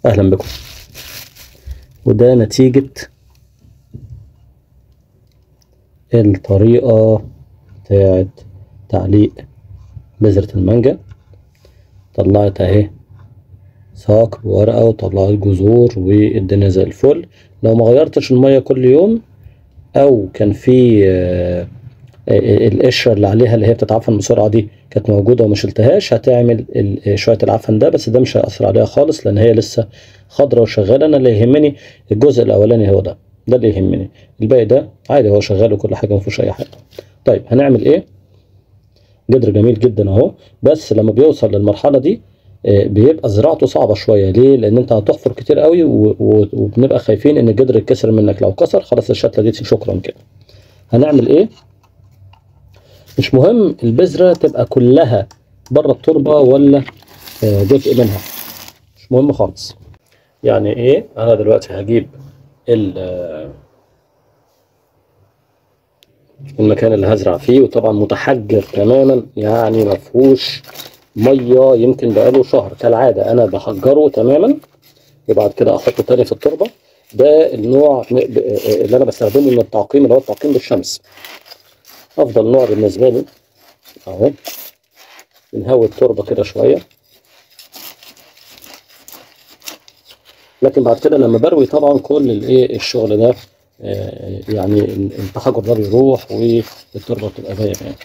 اهلا بكم وده نتيجة الطريقة بتاعت تعليق بذرة المانجا طلعت اهي ساق بورقة وطلعت جذور والدنيا زي الفل لو ما غيرتش المية كل يوم او كان في آه، آه، القشرة اللي عليها اللي هي بتتعفن بسرعة دي كانت موجودة وما شلتهاش هتعمل ال- شوية العفن ده بس ده مش هيأثر عليها خالص لأن هي لسه خضرة وشغالة أنا اللي يهمني الجزء الأولاني هو ده ده اللي يهمني الباقي ده عادي هو شغال وكل حاجة مفيهوش أي حاجة طيب هنعمل إيه؟ جدر جميل جدا أهو بس لما بيوصل للمرحلة دي آه، بيبقى زراعته صعبة شوية ليه؟ لأن أنت هتحفر كتير قوي و- و- وبنبقى خايفين إن الجدر يتكسر منك لو كسر خلاص الشتلة دي شكرا كده هنعمل إيه؟ مش مهم البذرة تبقى كلها بره التربة ولا آه، جزء منها مش مهم خالص يعني ايه انا دلوقتي هجيب ال- آه، المكان اللي هزرع فيه وطبعا متحجر تماما يعني ما فيهوش ميه يمكن بقاله شهر كالعاده انا بحجره تماما وبعد كده احطه تاني في التربه ده النوع م- ب- آه، اللي انا بستخدمه من التعقيم اللي هو التعقيم بالشمس افضل نوع بالنسبه لي اهو بنهوي التربه كده شويه لكن بعد كده لما بروي طبعا كل الايه الشغل ده آه، يعني التحجر ده بيروح والتربه بتبقى زي ما هي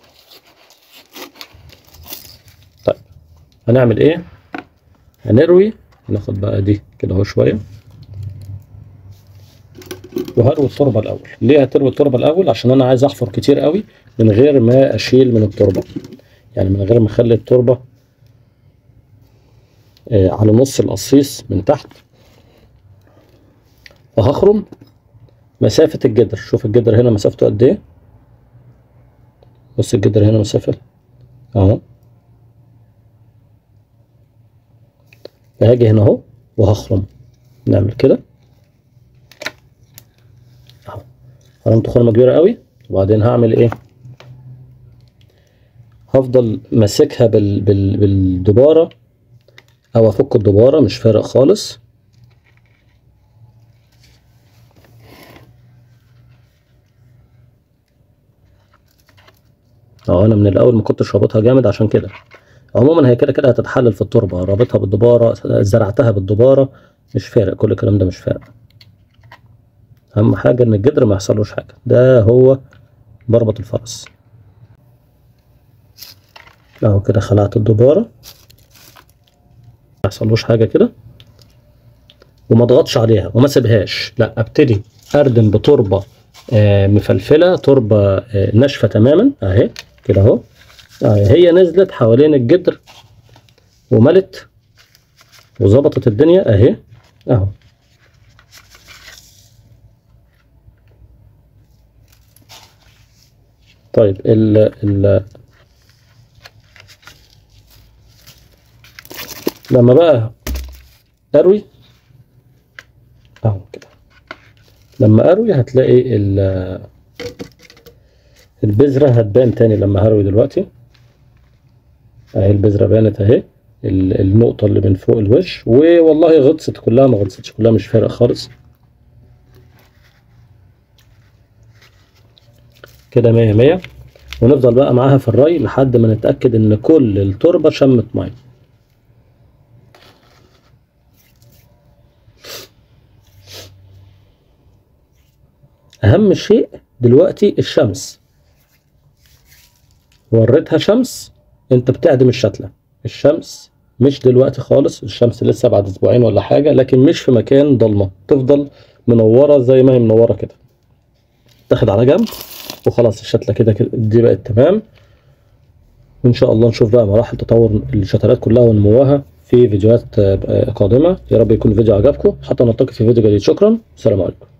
طيب هنعمل ايه هنروي ناخد بقى دي كده اهو شويه وهروي التربه الاول ليه هتروي التربه الاول عشان انا عايز احفر كتير قوي من غير ما اشيل من التربه يعني من غير ما اخلي التربه آه، على نص القصيص من تحت وهخرم مسافة الجدر شوف الجدر هنا مسافته قد ايه بص الجدر هنا مسافة اهو هاجي هنا اهو وهخرم نعمل كده اهو خرمت خرمة كبيرة قوي وبعدين هعمل ايه هفضل ماسكها بال... بال... بالدبارة او افك الدبارة مش فارق خالص اه انا من الاول ما كنتش رابطها جامد عشان كده عموما هي كده كده هتتحلل في التربه رابطها بالدباره زرعتها بالدباره مش فارق كل الكلام ده مش فارق اهم حاجه ان الجدر ما يحصلوش حاجه ده هو مربط الفرس اهو كده خلعت الدباره ما يحصلوش حاجه كده وما اضغطش عليها وما سيبهاش لا ابتدي اردم بتربه آه، مفلفله تربه آه، ناشفه تماما اهي كده اهو آه، هي نزلت حوالين الجدر وملت وظبطت الدنيا اهي اهو طيب ال ال لما بقى اروي اهو كده لما اروي هتلاقي ال- البذرة هتبان تاني لما هروي دلوقتي اهي البذرة بانت اهي ال- النقطة اللي من فوق الوش والله غطست كلها ما غطستش كلها مش فارق خالص كده مية مية ونفضل بقى معاها في الري لحد ما نتأكد ان كل التربة شمت مية اهم شيء دلوقتي الشمس وريتها شمس انت بتعدم الشتلة الشمس مش دلوقتي خالص الشمس لسه بعد اسبوعين ولا حاجة لكن مش في مكان ضلمة تفضل منورة زي ما هي منورة كده تاخد على جنب وخلاص الشتلة كده كده دي بقت تمام وان شاء الله نشوف بقى مراحل تطور الشتلات كلها ونموها في فيديوهات آه، قادمة يا رب يكون الفيديو عجبكم حتى نلتقي في فيديو جديد شكرا السلام عليكم